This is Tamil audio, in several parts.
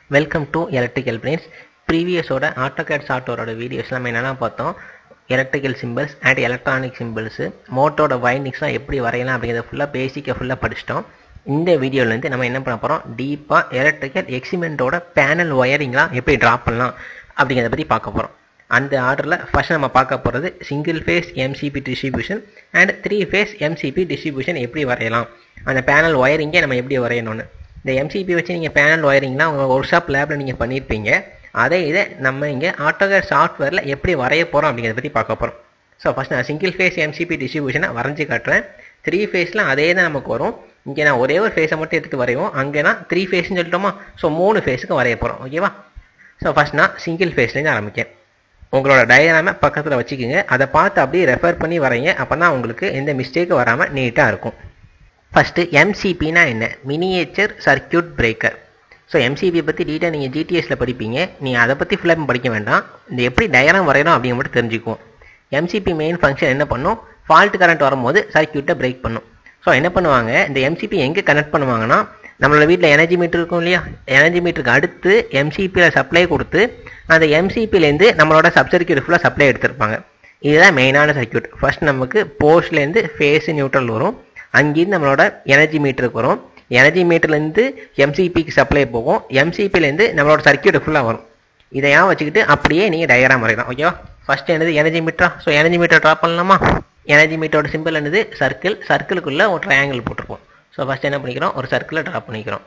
வெல்கம் டு எலக்ட்ரிக்கல் பிரெயின்ஸ் ப்ரீவியஸோட ஆட்டோகேட் சாஃப்ட்வேரோட வீடியோஸ் நம்ம என்னெல்லாம் பார்த்தோம் electrical symbols and electronic symbols மோட்டோட வைண்டிங்ஸ்லாம் எப்படி வரையலாம் அப்படிங்கிறத ஃபுல்லாக பேசிக்காக ஃபுல்லாக படிச்சிட்டோம் இந்த வீடியோலேருந்து நம்ம என்ன பண்ண போகிறோம் டீப்பாக எலக்ட்ரிக்கல் எக்ஸிமெண்ட்டோட பேனல் ஒயரிங்லாம் எப்படி ட்ரா பண்ணலாம் அப்படிங்கிறத பற்றி பார்க்க போகிறோம் அந்த ஆர்டரில் ஃபஸ்ட் நம்ம பார்க்க போகிறது single phase MCB distribution and three phase MCB distribution எப்படி வரையலாம் அந்த பேனல் ஒயரிங்கை நம்ம எப்படி வரையணும்னு இந்த எம்சிபி வச்சு நீங்கள் பேனல் ஒயரிங்லாம் உங்கள் ஒர்க் ஷாப் லேபில் நீங்கள் பண்ணியிருப்பீங்க அதே இதை நம்ம இங்கே ஆட்டோகேட் சாஃப்ட்வேரில் எப்படி வரைய போகிறோம் அப்படிங்கிறத பற்றி பார்க்க போகிறோம் ஸோ ஃபஸ்ட் நான் சிங்கிள் ஃபேஸ் எம்சிபி டிஸ்ட்ரிபியூஷனை வரைஞ்சி காட்டுறேன் த்ரீ ஃபேஸில் அதே தான் நமக்கு வரும் இங்கே நான் ஒரே ஒரு ஃபேஸை மட்டும் எடுத்து வரைவோம் அங்கே நான் த்ரீ ஃபேஸ்னு சொல்லிட்டோமா ஸோ மூணு ஃபேஸுக்கு வரைய போகிறோம் ஓகேவா ஸோ ஃபஸ்ட் நான் சிங்கிள் ஃபேஸ்லேருந்து ஆரம்பிக்கேன் உங்களோட டயக்ராமை பக்கத்தில் வச்சுக்கோங்க அதை பார்த்து அப்படியே ரெஃபர் பண்ணி வரைங்க அப்போ தான் உங்களுக்கு எந்த மிஸ்டேக்கும் வராமல் நீட்டாக இருக்கும் ஃபஸ்ட்டு எம்சிபினா என்ன miniature circuit breaker so MCB பற்றி டீட்டெயில் நீங்கள் ஜிடிஎஸில் படிப்பீங்க நீங்கள் அதை பற்றி ஃபுல்லாக படிக்க வேண்டாம் இந்த எப்படி டயக்ராம் வரையணும் அப்படிங்க மட்டும் தெரிஞ்சுக்குவோம் எம்சிபி மெயின் ஃபங்க்ஷன் என்ன பண்ணும் ஃபால்ட் கரண்ட் வரும்போது சர்க்கியூட்டை பிரேக் பண்ணும் ஸோ என்ன பண்ணுவாங்க இந்த எம்சிபி எங்கே கனெக்ட் பண்ணுவாங்கன்னா நம்மளோட வீட்டில் எனர்ஜி மீட்டர் இருக்கும் இல்லையா எனர்ஜி மீட்டருக்கு அடுத்து எம்சிபியில் சப்ளை கொடுத்து அந்த எம்சிபிலேருந்து நம்மளோட சப்சர்க்கியூட் ஃபுல்லாக சப்ளை எடுத்திருப்பாங்க இதுதான் மெயினான சர்க்கியூட் ஃபர்ஸ்ட் நமக்கு போஸ்ட்லேருந்து ஃபேஸ் நியூட்ரல் வரும் அங்கேருந்து நம்மளோட எனர்ஜி மீட்டருக்கு வரும் எனர்ஜி மீட்டர்லேருந்து எம்சிபிக்கு சப்ளை போகும் எம்சிபிலேருந்து நம்மளோட சர்க்கியூட் ஃபுல்லாக வரும் இதையாக வச்சுக்கிட்டு அப்படியே நீங்கள் டயக்ராம் வரையலாம் ஓகேவா ஃபஸ்ட்டு என்னது எனர்ஜி மீட்டரா ஸோ எனர்ஜி மீட்டர் ட்ரா பண்ணலாமா எனர்ஜி மீட்டரோட சிம்பிள் என்னது சர்க்கிள் சர்க்கிளுக்குள்ளே ஒரு ட்ரையாங்கிள் போட்டிருப்போம் ஸோ ஃபஸ்ட் என்ன பண்ணிக்கிறோம் ஒரு சர்க்கிளை ட்ரா பண்ணிக்கிறோம்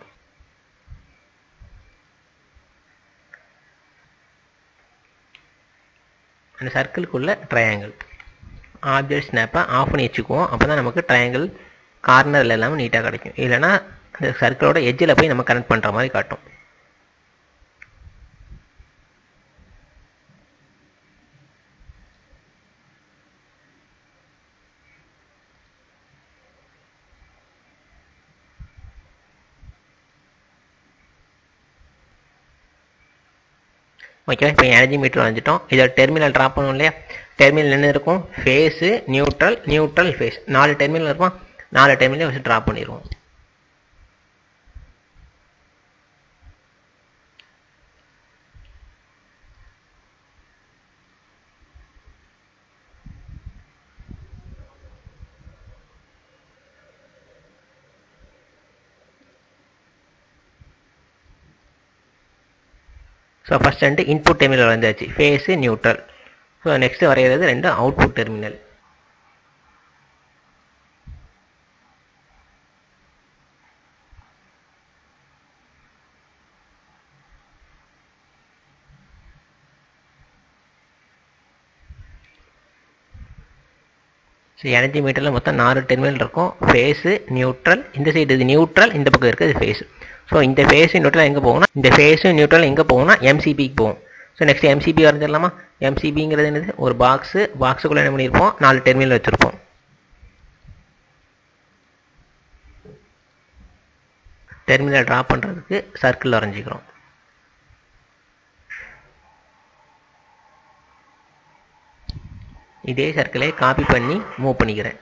அந்த சர்க்கிளுக்குள்ளே ட்ரையாங்கிள் ஆப்ஜெக்ட் ஸ்னாப்பை ஆஃப் பண்ணி வச்சுக்குவோம் அப்போ தான் நமக்கு ட்ரையாங்கிள் கார்னரில் எல்லாமே நீட்டாக கிடைக்கும் இல்லைனா அந்த சர்க்கிளோட எஜ்ஜில் போய் நம்ம கனெக்ட் பண்ணுற மாதிரி காட்டும் ஓகே இப்போ எனர்ஜி மீட்டர் வந்துட்டோம் இதோட டெர்மினல் ட்ராப் பண்ணணும் இல்லையா டெர்மினல் என்ன இருக்கும் ஃபேஸு நியூட்ரல் நியூட்ரல் ஃபேஸ் நாலு டெர்மினல் இருக்கும் நாலு டெர்மினல் வச்சு ட்ராப் பண்ணிடுவோம் ஸோ ஃபஸ்ட் ரெண்டு இன்புட் டெர்மினல் வந்தாச்சு ஃபேஸு நியூட்ரல் ஸோ நெக்ஸ்ட் வரைகிறது ரெண்டு அவுட்புட் டெர்மினல் ஸோ எனர்ஜி மீட்டரில் மொத்தம் நாலு டெர்மினல் இருக்கும் ஃபேஸு நியூட்ரல் இந்த சைடு இது நியூட்ரல் இந்த பக்கம் இருக்குது ஃபேஸ் ஸோ இந்த ஃபேஸு நியூட்ரல் எங்கே போகும்னா இந்த ஃபேஸு நியூட்ரல் எங்கே போகும்னா எம்சிபிக்கு போகும் ஸோ நெக்ஸ்ட் எம்சிபி வரைஞ்சிடலாமா எம்சிபிங்கிறது என்னது ஒரு பாக்ஸு பாக்ஸுக்குள்ளே என்ன பண்ணியிருப்போம் நாலு டெர்மினல் வச்சுருப்போம் டெர்மினல் ட்ரா பண்ணுறதுக்கு சர்க்கிள் வரைஞ்சிக்கிறோம் இதே சர்க்கிளை காப்பி பண்ணி மூவ் பண்ணிக்கிறேன்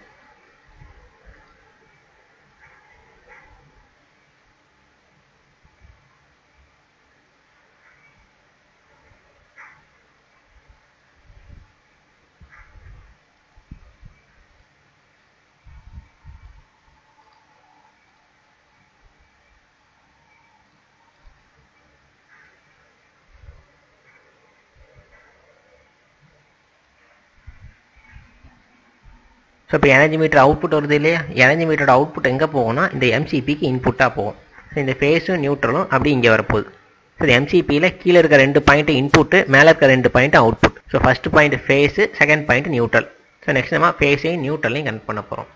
ஸோ இப்போ எனர்ஜி மீட்டர் அவுட்புட் வருது இல்லையா எனர்ஜி மீட்டரோட அவுட்புட் எங்கே போகும்னா இந்த எம்சிபிக்கு இன்புட்டாக போகும் ஸோ இந்த ஃபேஸும் நியூட்ரலும் அப்படி இங்கே வரப்போகுது ஸோ எம்சிபியில் கீழே இருக்க ரெண்டு பாயிண்ட் இன்புட்டு மேலே இருக்க ரெண்டு point output so first point phase second point neutral so next நம்ம ஃபேஸையும் நியூட்ரலையும் கனெக்ட் பண்ண போகிறோம்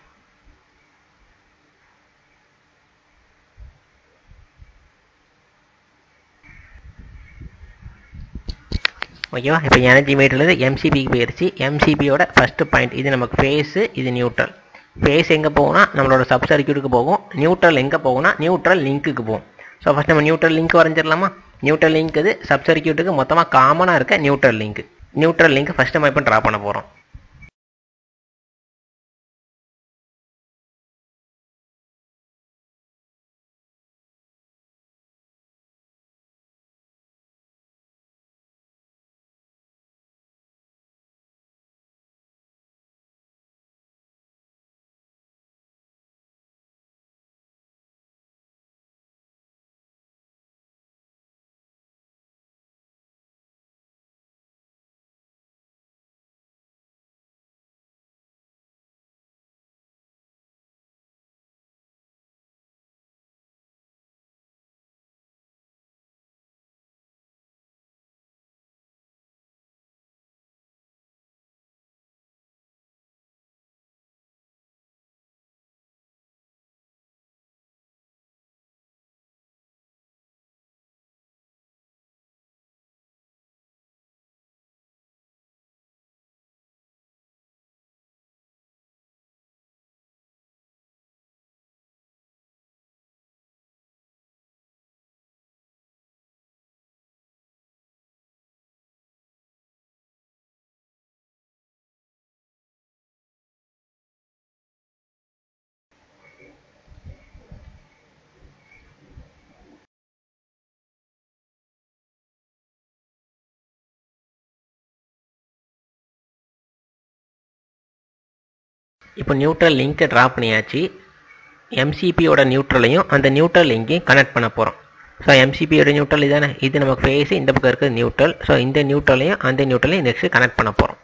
ஓகேவா இப்போ எனர்ஜி மீட்டர்லேருந்து எம்சிபிக்கு போயிடுச்சு எம்சிபியோட ஃபஸ்ட்டு பாயிண்ட் இது நமக்கு ஃபேஸு இது நியூட்ரல் ஃபேஸ் எங்கே போகும்னா நம்மளோட சப் சர்க்கியூட்டுக்கு போகும் நியூட்ரல் எங்கே போகும்னா நியூட்ரல் லிங்க்குக்கு போகும் ஸோ ஃபஸ்ட் நம்ம நியூட்ரல் லிங்க் வரைஞ்சிடலாமா நியூட்ரல் லிங்க் இது சப் சர்க்கியூட்டுக்கு மொத்தமாக காமனாக இருக்க neutral link neutral link first நம்ம இப்போ ட்ரா பண்ண போகிறோம் இப்போ நியூட்ரல் லிங்க்கை ட்ரா பண்ணியாச்சு எம்சிபியோட நியூட்ரலையும் அந்த நியூட்ரல் லிங்கையும் கனெக்ட் பண்ண போகிறோம் ஸோ எம்சிபியோட நியூட்ரல் இதானே இது நமக்கு ஃபேஸு இந்த பக்கம் இருக்கிறது நியூட்ரல் ஸோ இந்த நியூட்ரலையும் அந்த நியூட்ரலையும் நெக்ஸ்ட் கனெக்ட் பண்ண போகிறோம்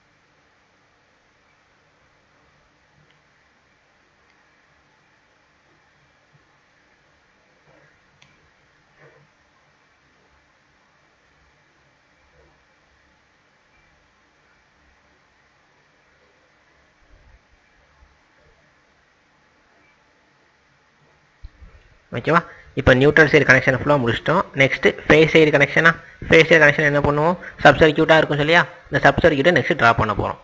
ஓகேவா இப்போ நியூட்ரல் சைடு கனெக்ஷன் ஃபுல்லாக முடிச்சிட்டோம் நெக்ஸ்ட்டு ஃபேஸ் சைடு கனெக்ஷனா ஃபேஸ் சைடு கனெக்ஷன் என்ன பண்ணுவோம் சப் சர்க்கியூட்டாக இருக்கும் சொல்லியா இந்த சப் சர்க்கியூட்டை நெக்ஸ்ட் ட்ரா பண்ண போகிறோம்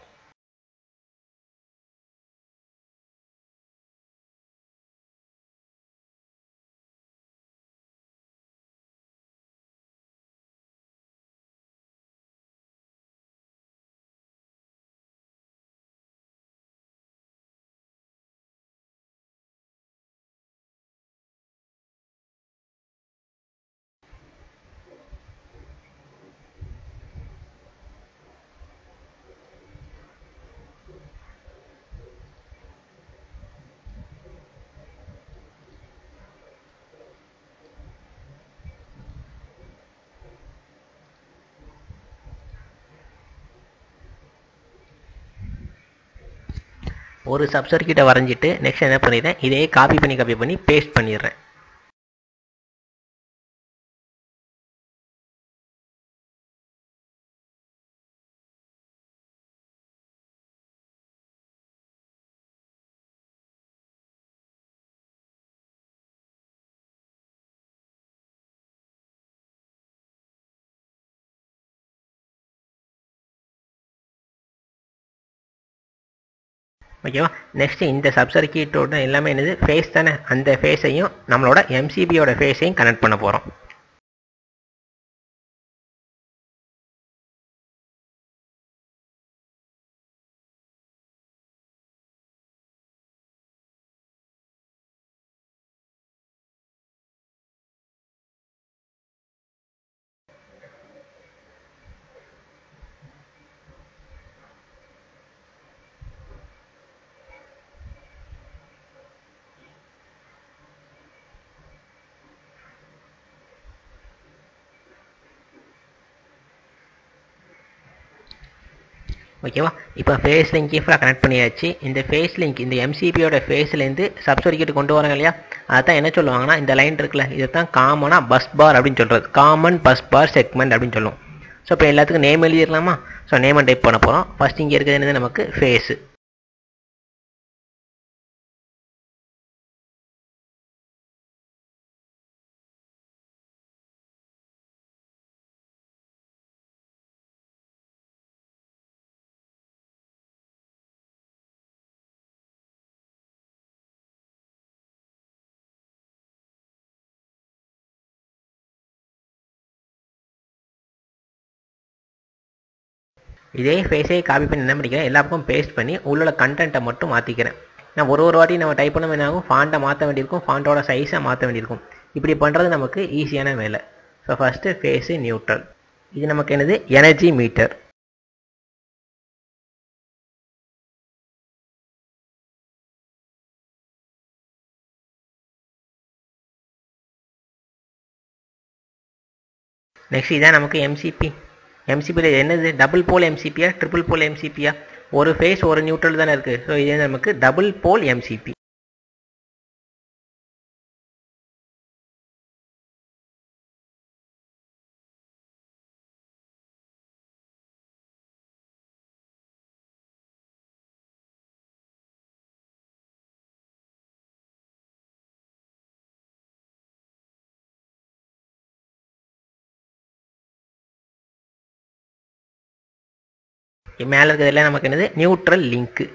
ஒரு சப் சர்க்கியூட்டை வரைஞ்சிட்டு நெக்ஸ்ட் என்ன பண்ணிடுறேன் இதே காப்பி பண்ணி காப்பி பண்ணி பேஸ்ட் பண்ணிடுறேன் ஓகேவா நெக்ஸ்ட் இந்த சப் சர்க்கியூட்டோட எல்லாமே என்னது ஃபேஸ் தானே அந்த ஃபேஸையும் நம்மளோட எம்சிபியோட ஃபேஸையும் கனெக்ட் பண்ண போகிறோம் ஓகேவா இப்போ ஃபேஸ் லிங்க் ஃபுல்லாக கனெக்ட் பண்ணியாச்சு இந்த ஃபேஸ் லிங்க் இந்த எம்சிபியோட ஃபேஸ்லேருந்து சப் சர்க்கியூட் கொண்டு வராங்க இல்லையா அதான் என்ன சொல்லுவாங்கன்னா இந்த லைன் இருக்குல்ல இதை தான் காமனாக பஸ் பார் அப்படின்னு சொல்கிறது காமன் பஸ் பார் செக்மெண்ட் அப்படின்னு சொல்லுவோம் ஸோ இப்போ எல்லாத்துக்கும் நேம் எழுதிடலாமா ஸோ நேம் டைப் பண்ண போகிறோம் ஃபர்ஸ்ட் இங்கே இருக்கிறது என்னது நமக்கு ஃபேஸு இதே ஃபேஸே காப்பி பண்ணி என்ன பண்ணிக்கிறேன் எல்லா பக்கம் பேஸ்ட் பண்ணி உள்ள கண்டென்ட்டை மட்டும் மாற்றிக்கிறேன் நான் ஒரு ஒரு வாட்டி நம்ம டைப் பண்ண என்ன ஆகும் ஃபாண்ட்டை மாற்ற வேண்டியிருக்கும் ஃபாண்ட்டோட சைஸை மாற்ற வேண்டியிருக்கும் இப்படி பண்ணுறது நமக்கு ஈஸியான வேலை ஸோ ஃபஸ்ட்டு ஃபேஸு நியூட்ரல் இது நமக்கு என்னது எனர்ஜி மீட்டர் நெக்ஸ்ட் இதான் நமக்கு எம்சிபி எம்சிபியில் என்னது டபுள் போல் எம்சிபியா ட்ரிபிள் போல் எம்சிபியா ஒரு ஃபேஸ் ஒரு நியூட்ரல் தானே இருக்குது ஸோ இது நமக்கு டபுள் போல் எம்சிபி மேலே இருக்கிறதுல நமக்கு என்னது நியூட்ரல் லிங்க்கு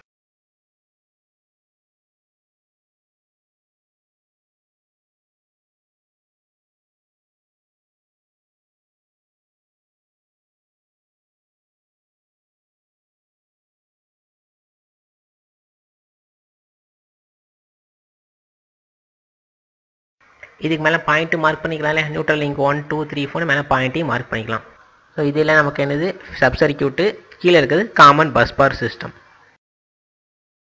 இதுக்கு மேலே பாயிண்ட்டு மார்க் பண்ணிக்கலாம்ல neutral link one two three four மேலே பாயிண்ட்டையும் மார்க் பண்ணிக்கலாம் ஸோ இதெல்லாம் நமக்கு என்னது சப் சர்க்கியூட்டு கீழே இருக்கிறது காமன் பஸ் பார் சிஸ்டம்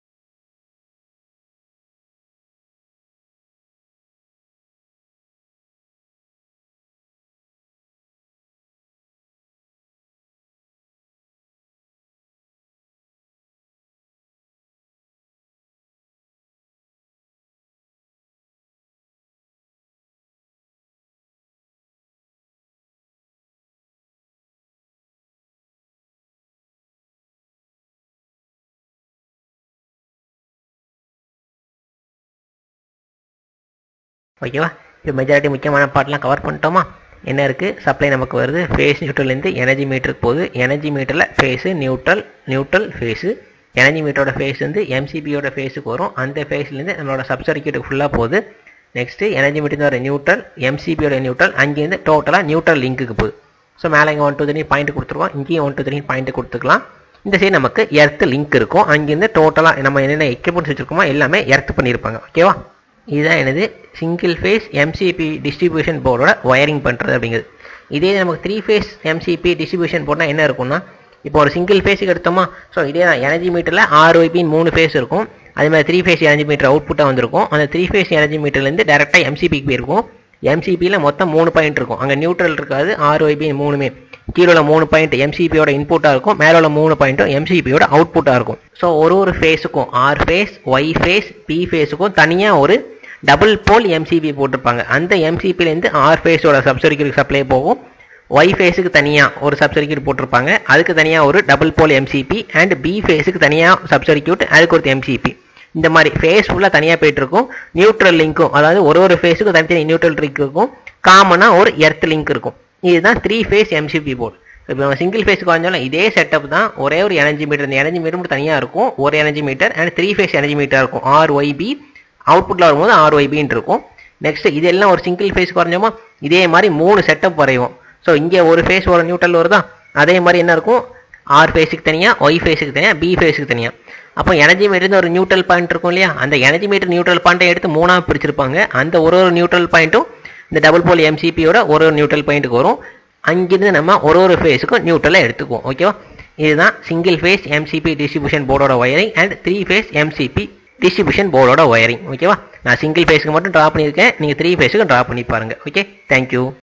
ஓகேவா இப்போ மெஜாரிட்டி முக்கியமான பார்ட்லாம் கவர் பண்ணிட்டோமா என்ன இருக்குது சப்ளை நமக்கு வருது ஃபேஸ் நியூட்ரல்லேருந்து எனர்ஜி மீட்டருக்கு போகுது எனர்ஜி மீட்டரில் phase neutral neutral phase energy மீட்டரோட ஃபேஸ் வந்து எம்சிபியோட ஃபேஸுக்கு வரும் அந்த ஃபேஸ்லேருந்து நம்மளோட சப்சர்க்கியூட்டுக்கு ஃபுல்லாக போகுது நெக்ஸ்ட்டு எனர்ஜி மீட்டர் வர நியூட்ரல் எம்சிபியோட நியூட்ரல் அங்கேருந்து டோட்டலாக நியூட்ரல் லிங்க்குக்கு போகுது ஸோ மேலே இங்கே ஒன் டூ த்ரீ பாயிண்ட் கொடுத்துருவோம் இங்கேயும் ஒன் டூ த்ரீ பாயிண்ட் கொடுத்துக்கலாம் இந்த சைடு நமக்கு எர்த் லிங்க் இருக்கும் அங்கேருந்து டோட்டலாக நம்ம என்னென்ன எக்யூப்மெண்ட்ஸ் வச்சுருக்கோமோ எல்லாமே எர்த் பண்ணியிருப்பாங்க ஓகேவா இதுதான் எனது சிங்கிள் ஃபேஸ் எம்சிபி டிஸ்ட்ரிபியூஷன் போர்டோட ஒயரிங் பண்ணுறது அப்படிங்கிறது இதே நமக்கு த்ரீ ஃபேஸ் எம்சிபி டிஸ்ட்ரிபியூஷன் போர்ட்னா என்ன இருக்கும்னா இப்போ ஒரு சிங்கிள் ஃபேஸுக்கு எடுத்தோமா ஸோ இதே தான் எனர்ஜி மீட்டரில் ஆறு ஒய்பின்னு மூணு ஃபேஸ் இருக்கும் அதே மாதிரி த்ரீ ஃபேஸ் எனர்ஜி மீட்டர் அவுட்புட்டாக வந்திருக்கும் அந்த த்ரீ ஃபேஸ் எனர்ஜி மீட்டர்லேருந்து டேரெக்டாக எம்சிபிக்கு போயிருக்கும் எம்சிபியில் மொத்தம் மூணு பாயிண்ட் இருக்கும் அங்கே நியூட்ரல் இருக்காது ஆறு ஒய்பி மூணுமே கீழே உள்ள மூணு பாயிண்ட் எம்சிபியோட இன்புட்டாக இருக்கும் மேலே உள்ள மூணு பாயிண்ட்டும் எம்சிபியோட அவுட்புட்டாக இருக்கும் ஸோ ஒரு ஒரு ஃபேஸுக்கும் R phase Y phase B ஃபேஸுக்கும் தனியாக ஒரு டபுள் போல் எம்சிபி போட்டிருப்பாங்க அந்த எம்சிபிலேருந்து ஆர் ஃபேஸோட சப்சர்க்கியூட் சப்ளை போகும் ஒய் ஃபேஸுக்கு தனியாக ஒரு சப்சர்க்கியூட் போட்டிருப்பாங்க அதுக்கு தனியாக ஒரு double pole MCB and B ஃபேஸுக்கு தனியாக சப்சர்க்கியூட் அதுக்கு ஒரு எம்சிபி இந்த மாதிரி ஃபேஸ் ஃபுல்லாக தனியாக போயிட்டு இருக்கும் நியூட்ரல் லிங்க்கும் அதாவது ஒரு ஒரு ஃபேஸுக்கும் தனித்தனி நியூட்ரல் லிங்க் இருக்கும் காமனாக ஒரு எர்த் லிங்க் இருக்கும் இதுதான் த்ரீ ஃபேஸ் எம்சிபி போர்டு இப்போ நம்ம சிங்கிள் ஃபேஸுக்கு வந்தாலும் இதே செட்டப் தான் ஒரே ஒரு எனர்ஜி மீட்டர் இந்த எனர்ஜி மீட்டர் மட்டும் தனியாக இருக்கும் ஒரு energy meter and three phase energy meter இருக்கும் ஆர் ஒய்பி அவுட்புட்டில் வரும்போது ஆர் ஒய்பின்னு இருக்கும் நெக்ஸ்ட் இதெல்லாம் ஒரு சிங்கிள் ஃபேஸ் குறைஞ்சோமா இதே மாதிரி மூணு செட்டப் வரைவோம் ஸோ இங்கே ஒரு ஃபேஸ் ஒரு நியூட்ரல் வருதா அதே மாதிரி என்ன இருக்கும் ஆர் ஃபேஸுக்கு தனியாக ஒய் ஃபேஸுக்கு தனியாக பி ஃபேஸுக்கு தனியாக அப்போ எனர்ஜி மீட்டர் ஒரு நியூட்ரல் பாயிண்ட் இருக்கும் இல்லையா அந்த எனர்ஜி மீட்டர் நியூட்ரல் பாயிண்ட்டை எடுத்து மூணாக பிரிச்சிருப்பாங்க அந்த ஒரு ஒரு நியூட்ரல் பாயிண்ட்டும் இந்த டபுள் போல் எம்சிபியோட ஒரு ஒரு நியூட்ரல் பாயிண்ட்டுக்கு வரும் அங்கிருந்து நம்ம ஒரு ஒரு ஃபேஸுக்கும் நியூட்ரலை எடுத்துக்குவோம் ஓகேவா இதுதான் சிங்கிள் ஃபேஸ் எம்சிபி டிஸ்ட்ரிபியூஷன் போர்டோட wiring and three phase MCB distribution போர்டோட ஒயரிங் ஓகேவா நான் சிங்கிள் ஃபேஸுக்கு மட்டும் ட்ரா பண்ணியிருக்கேன் நீங்கள் த்ரீ ஃபேஸுக்கு ட்ரா பண்ணி பாருங்கள் ஓகே தேங்க்யூ